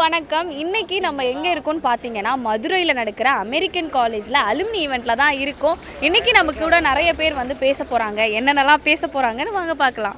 வணக்கம் இன்னைக்கு நம்ம எங்கே இருக்கோம்னு பார்த்தீங்கன்னா மதுரையில் நடக்கிற அமெரிக்கன் காலேஜில் அலுமினி ஈவெண்ட்டில் தான் இருக்கோம் இன்னைக்கு நம்ம கூட நிறைய பேர் வந்து பேச போகிறாங்க என்னென்னலாம் பேச போகிறாங்கன்னு வாங்க பார்க்கலாம்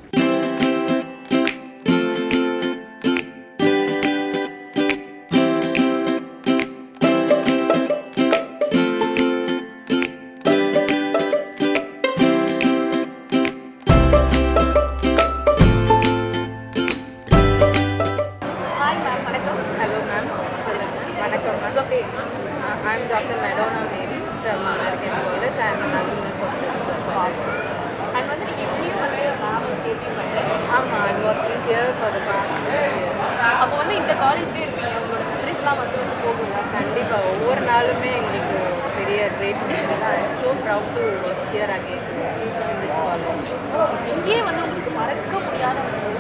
ஹாய் மேம் வணக்கம் ஹலோ மேம் சொல்லுங்க வணக்கம் ma'am I am doctor Madonna Mary from American college I am analysis of this college and வந்து நீங்கள் இப்படியும் வந்து மேம் கேள்விப்பட்டேன் ஆமாம் I am working here for the past six years அப்போ வந்து இந்த காலேஜ்லேயே இருப்பீங்க உங்களோட மெமரிஸ்லாம் வந்து வந்து போகுங்களா கண்டிப்பாக ஒவ்வொரு நாளுமே எங்களுக்கு பெரிய great I am so proud to work here again in this college இங்கேயே வந்து உங்களுக்கு மறக்க முடியாத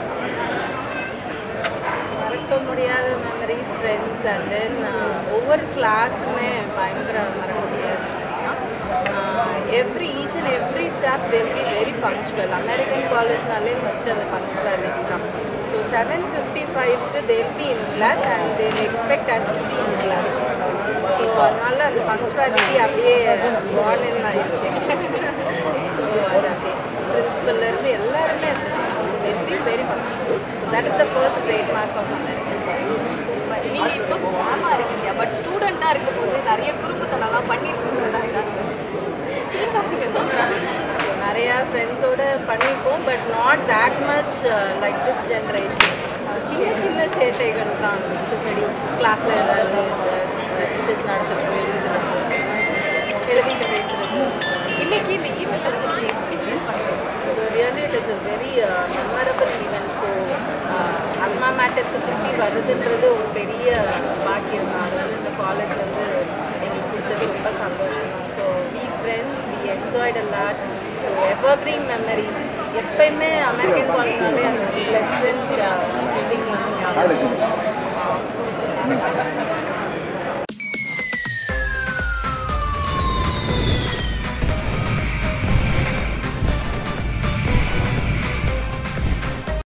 மறக்க முடியாத மெமரிஸ் ஃப்ரெண்ட்ஸ் அண்ட் தென் ஒவ்வொரு கிளாஸுமே பயங்கர மறக்க முடியாது every each and every staff they'll be very punctual American காலேஜ்னாலே ஃபஸ்ட் அந்த பங்க்சுவாலிட்டி தான் ஸோ செவன் ஃபிஃப்டி ஃபைவ்க்கு they'll be in class and they'll expect us to be in class so அதனால அந்த பங்க்சுவாலிட்டி அப்படியே வார்னிங் ஆயிடுச்சு ஸோ அது அப்படியே பிரின்சிபல்லேருந்து எல்லாருமே they'll be very punctual so that is the first trademark of American college super நீங்கள் இப்போ மேமா இருக்கீங்க பட் ஸ்டூடெண்ட்டாக இருக்கும்போது நிறைய குறும்புத்தனம்லாம் பண்ணியிருக்கீங்களா ஏதாச்சும் சிரிக்காதீங்க சொல்கிறேன் ஸோ நிறையா ஃப்ரெண்ட்ஸோட பண்ணிப்போம் but not that much like this generation so சின்ன சின்ன சேட்டைகள் தான் சுப்படி கிளாஸில் ஏதாவது டீச்சர்ஸ் நடத்துறது எழுதுறது எழுதிட்டு பேசுறது இன்னைக்கு இந்த ஈவெண்ட் வந்து நீங்கள் எப்படி ஃபீல் பண்ணுறீங்க so really it is a very memorable event so alma மேட்டருக்கு திருப்பி வருதுன்றது ஒரு பெரிய பாக்கியம் தான் அது வந்து இந்த காலேஜ் வந்து எங்களுக்கு கொடுத்தது ரொம்ப சந்தோஷம் தான் so we friends we enjoyed a lot so evergreen memories எப்பயுமே அமெரிக்கன் காலேஜ்னாலே அந்த பிளசன்ட் பில்டிங் வந்து ஞாபகம் வரும்.